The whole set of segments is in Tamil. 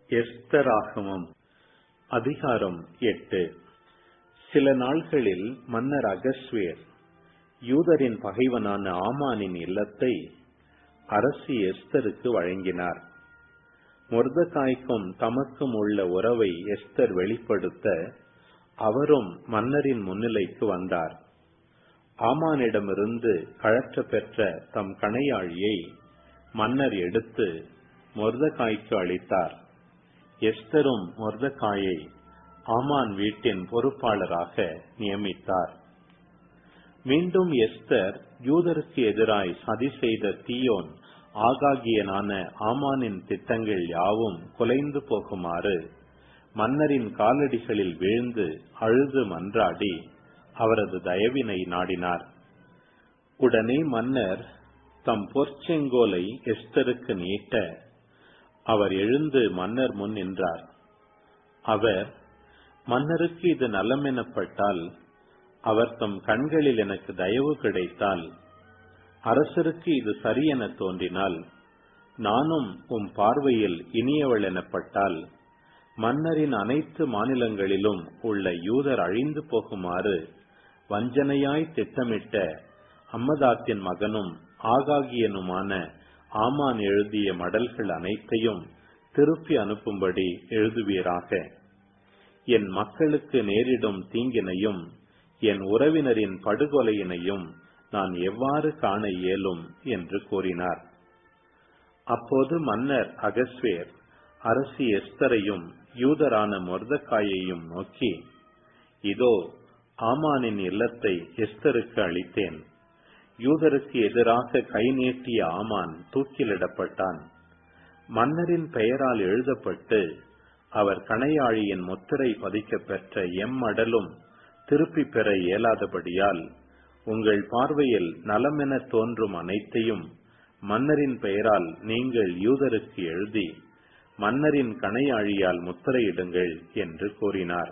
எஸ்தராகமம் அதிகாரம் எட்டு சில நாள்களில் மன்னர் அகஸ்வேர் யூதரின் பகைவனான ஆமானின் இல்லத்தை அரசி எஸ்தருக்கு வழங்கினார் மொர்தகாய்க்கும் தமக்கும் உள்ள உறவை எஸ்தர் வெளிப்படுத்த அவரும் மன்னரின் முன்னிலைக்கு வந்தார் ஆமானிடமிருந்து கழற்ற பெற்ற தம் கணையாழியை மன்னர் எடுத்து மொர்தகாய்க்கு அளித்தார் எஸ்தரும் மொர்தகாயை ஆமான் வீட்டின் பொறுப்பாளராக நியமித்தார் மீண்டும் எஸ்தர் யூதருக்கு எதிராய் சதி செய்த தீயோன் ஆகாகியனான ஆமானின் திட்டங்கள் யாவும் குலைந்து போகுமாறு மன்னரின் காலடிகளில் வீழ்ந்து அழுது மன்றாடி அவரது தயவினை நாடினார் உடனே மன்னர் தம் பொற்செங்கோலை எஸ்தருக்கு நீட்ட அவர் எழுந்து மன்னர் முன் நின்றார் அவர் மன்னருக்கு இது நலம் எனப்பட்டால் அவர் தம் கண்களில் எனக்கு தயவு கிடைத்தால் அரசருக்கு இது சரி என தோன்றினால் நானும் உம் பார்வையில் இனியவள் எனப்பட்டால் மன்னரின் அனைத்து மாநிலங்களிலும் உள்ள யூதர் அழிந்து போகுமாறு வஞ்சனையாய் திட்டமிட்ட அம்மதாத்தின் மகனும் ஆகாகியனுமான ஆமான் எழுதிய மடல்கள் அனைத்தையும் திருப்பி அனுப்பும்படி எழுதுவீராக என் மக்களுக்கு நேரிடும் தீங்கினையும் என் உறவினரின் படுகொலையினையும் நான் எவ்வாறு காண இயலும் என்று கூறினார் அப்போது மன்னர் அகஸ்வேர் அரசி எஸ்தரையும் யூதரான மொர்தக்காயையும் நோக்கி இதோ ஆமானின் இல்லத்தை எஸ்தருக்கு அளித்தேன் யூதருக்கு எதிராக கை நீட்டிய ஆமான் தூக்கிலிடப்பட்டான் மன்னரின் பெயரால் எழுதப்பட்டு அவர் கணையாழியின் முத்திரை பதிக்க பெற்ற எம்மடலும் திருப்பி பெற இயலாதபடியால் உங்கள் பார்வையில் நலமென தோன்றும் அனைத்தையும் மன்னரின் பெயரால் நீங்கள் யூதருக்கு எழுதி மன்னரின் கணையாழியால் முத்திரையிடுங்கள் என்று கூறினார்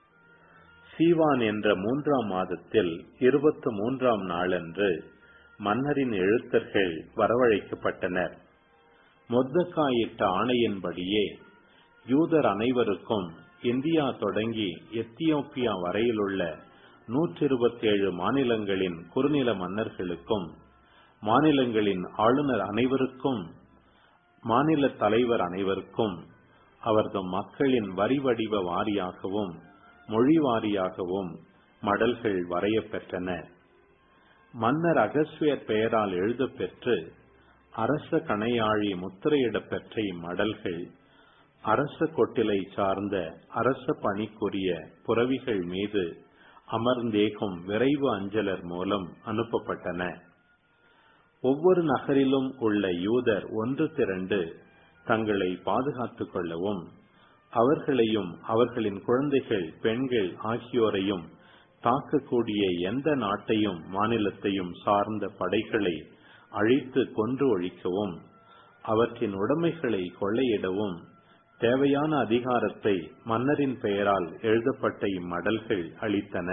சீவான் என்ற மூன்றாம் மாதத்தில் இருபத்து மூன்றாம் நாளன்று மன்னரின் எழுத்தர்கள் வரவழைக்கப்பட்டனர் மொத்தக்காயிட்ட ஆணையின்படியே யூதர் அனைவருக்கும் இந்தியா தொடங்கி எத்தியோப்பியா வரையிலுள்ள நூற்றி இருபத்தேழு மாநிலங்களின் குறுநில மன்னர்களுக்கும் மாநிலங்களின் ஆளுநர் அனைவருக்கும் மாநில தலைவர் அனைவருக்கும் அவரது மக்களின் வரி வடிவ வாரியாகவும் மொழி வாரியாகவும் மடல்கள் வரையப்பெற்றன மன்னர் அகஸ்வேர் பெயரால் எழுதப்பெற்று அரச கணையாழி முத்திரையிடப் பெற்ற இம்மடல்கள் அரச கொட்டிலை சார்ந்த அரச பணிக்குரிய புறவிகள் மீது அமர்ந்தேகும் விரைவு அஞ்சலர் மூலம் அனுப்பப்பட்டன ஒவ்வொரு நகரிலும் உள்ள யூதர் ஒன்று திரண்டு தங்களை பாதுகாத்துக் கொள்ளவும் அவர்களையும் அவர்களின் குழந்தைகள் பெண்கள் ஆகியோரையும் தாக்கக்கூடிய எந்த நாட்டையும் மாநிலத்தையும் சார்ந்த படைகளை அழித்து கொன்று ஒழிக்கவும் அவற்றின் உடைமைகளை கொள்ளையிடவும் தேவையான அதிகாரத்தை மன்னரின் பெயரால் எழுதப்பட்ட இம்மடல்கள் அளித்தன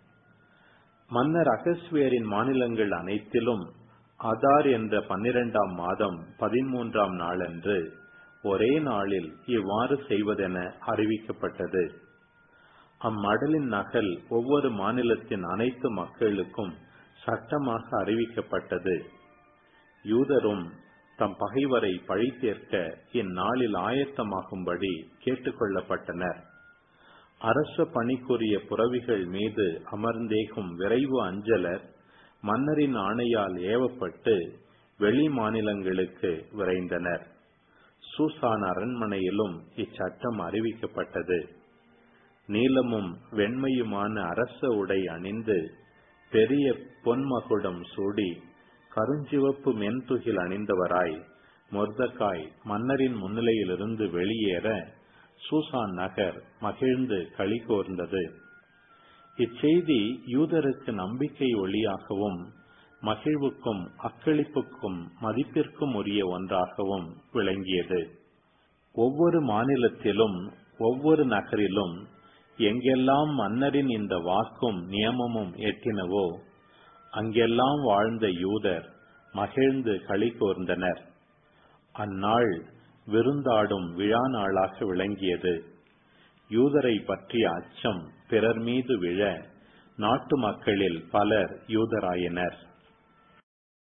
மன்னர் அகஸ்வேரின் மாநிலங்கள் அனைத்திலும் அதார் என்ற பன்னிரண்டாம் மாதம் பதிமூன்றாம் நாளன்று ஒரே நாளில் இவ்வாறு செய்வதென அறிவிக்கப்பட்டது அம்மடலின் நகல் ஒவ்வொரு மாநிலத்தின் அனைத்து மக்களுக்கும் சட்டமாக அறிவிக்கப்பட்டது யூதரும் தம் பகைவரை பழி தீர்க்க இந்நாளில் ஆயத்தமாகும்படி கேட்டுக்கொள்ளப்பட்டனர் அரச பணிக்குரிய புறவிகள் மீது அமர்ந்தேகும் விரைவு அஞ்சலர் மன்னரின் ஆணையால் ஏவப்பட்டு வெளி மாநிலங்களுக்கு விரைந்தனர் சூசான் அரண்மனையிலும் இச்சட்டம் அறிவிக்கப்பட்டது நீலமும் வெண்மையுமான அரச உடை அணிந்து பெரிய பொன்மகுடம் சூடி கருஞ்சிவப்பு மென்துகில் அணிந்தவராய் மொர்தக்காய் மன்னரின் முன்னிலையிலிருந்து வெளியேற சூசான் நகர் மகிழ்ந்து களி கோர்ந்தது இச்செய்தி யூதருக்கு நம்பிக்கை ஒளியாகவும் மகிழ்வுக்கும் அக்களிப்புக்கும் மதிப்பிற்கும் உரிய ஒன்றாகவும் விளங்கியது ஒவ்வொரு மாநிலத்திலும் ஒவ்வொரு நகரிலும் எங்கெல்லாம் மன்னரின் இந்த வாக்கும் நியமமும் எட்டினவோ அங்கெல்லாம் வாழ்ந்த யூதர் மகிழ்ந்து களி கோர்ந்தனர் அந்நாள் விருந்தாடும் விழா நாளாக விளங்கியது யூதரை பற்றிய அச்சம் பிறர் மீது விழ நாட்டு மக்களில் பலர் யூதராயினர்